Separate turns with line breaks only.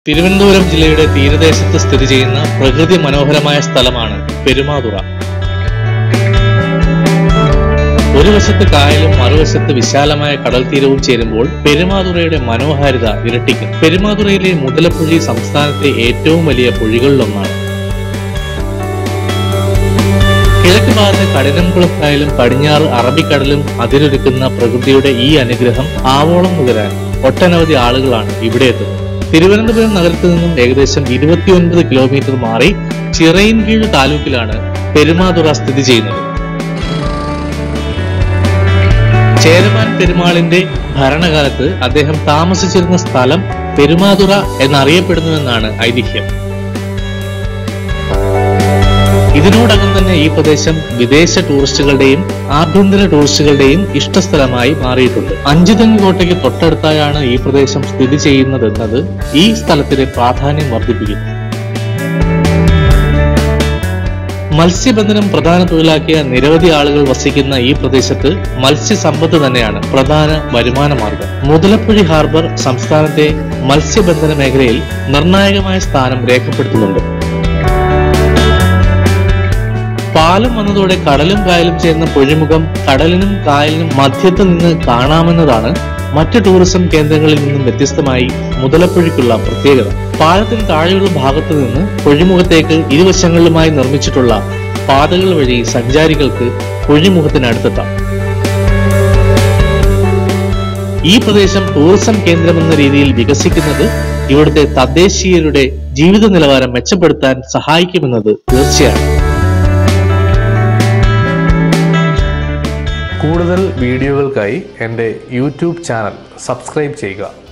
തിരുവനന്തപുരം ജില്ലയുടെ തീരദേശത്ത് സ്ഥിതി ചെയ്യുന്ന പ്രകൃതി മനോഹരമായ സ്ഥലമാണ് പെരുമാതുറ ഒരു വശത്ത് കായലും മറുവശത്ത് വിശാലമായ കടൽ തീരവും ചേരുമ്പോൾ പെരുമാതുറയുടെ മനോഹാരിത ഇരട്ടിക്കും പെരുമാതുറയിലെ മുതലപ്പുഴി സംസ്ഥാനത്തെ ഏറ്റവും വലിയ പുഴികളിലൊന്നാണ് കിഴക്ക് ഭാഗത്ത് കഠിനംകുളം കായലും പടിഞ്ഞാറ് അറബിക്കടലും അതിരൊരുക്കുന്ന പ്രകൃതിയുടെ ഈ അനുഗ്രഹം ആവോളം മുതലാൻ ഒട്ടനവധി ആളുകളാണ് ഇവിടെ എത്തുന്നത് തിരുവനന്തപുരം നഗരത്തിൽ നിന്നും ഏകദേശം ഇരുപത്തിയൊൻപത് കിലോമീറ്റർ മാറി ചിറയിൻകീഴ് താലൂക്കിലാണ് പെരുമാതുറ സ്ഥിതി ചെയ്യുന്നത് ചേരമാൻ പെരുമാളിന്റെ ഭരണകാലത്ത് അദ്ദേഹം താമസിച്ചിരുന്ന സ്ഥലം പെരുമാതുറ എന്നറിയപ്പെടുന്നുവെന്നാണ് ഐതിഹ്യം ഇതിനോടകം തന്നെ ഈ പ്രദേശം വിദേശ ടൂറിസ്റ്റുകളുടെയും ആഭ്യന്തര ടൂറിസ്റ്റുകളുടെയും ഇഷ്ടസ്ഥലമായി മാറിയിട്ടുണ്ട് അഞ്ചുതെങ്ങ് കോട്ടയ്ക്ക് തൊട്ടടുത്തായാണ് ഈ പ്രദേശം സ്ഥിതി ചെയ്യുന്നതെന്നത് ഈ സ്ഥലത്തിന്റെ പ്രാധാന്യം വർദ്ധിപ്പിക്കുന്നു മത്സ്യബന്ധനം പ്രധാന തൊഴിലാക്കിയ നിരവധി ആളുകൾ വസിക്കുന്ന ഈ പ്രദേശത്ത് മത്സ്യസമ്പത്ത് തന്നെയാണ് പ്രധാന വരുമാന മാർഗം മുതലപ്പുഴി ഹാർബർ സംസ്ഥാനത്തെ മത്സ്യബന്ധന മേഖലയിൽ നിർണായകമായ സ്ഥാനം രേഖപ്പെടുത്തുന്നുണ്ട് പാലം വന്നതോടെ കടലും കായലും ചേർന്ന പൊഴിമുഖം കടലിനും കായലിനും മധ്യത്തിൽ നിന്ന് കാണാമെന്നതാണ് മറ്റ് ടൂറിസം കേന്ദ്രങ്ങളിൽ നിന്നും വ്യത്യസ്തമായി മുതലപ്പുഴയ്ക്കുള്ള പ്രത്യേകത പാലത്തിന് താഴെയുള്ള ഭാഗത്തു നിന്ന് പൊഴിമുഖത്തേക്ക് ഇരുവശങ്ങളിലുമായി നിർമ്മിച്ചിട്ടുള്ള പാതകൾ വഴി സഞ്ചാരികൾക്ക് പൊഴിമുഖത്തിനടുത്തെത്താം ഈ പ്രദേശം ടൂറിസം കേന്ദ്രമെന്ന രീതിയിൽ വികസിക്കുന്നത് ഇവിടുത്തെ തദ്ദേശീയരുടെ ജീവിത നിലവാരം മെച്ചപ്പെടുത്താൻ സഹായിക്കുമെന്നത് തീർച്ചയാണ്
കൂടുതൽ വീഡിയോകൾക്കായി എൻ്റെ യൂട്യൂബ് ചാനൽ സബ്സ്ക്രൈബ് ചെയ്യുക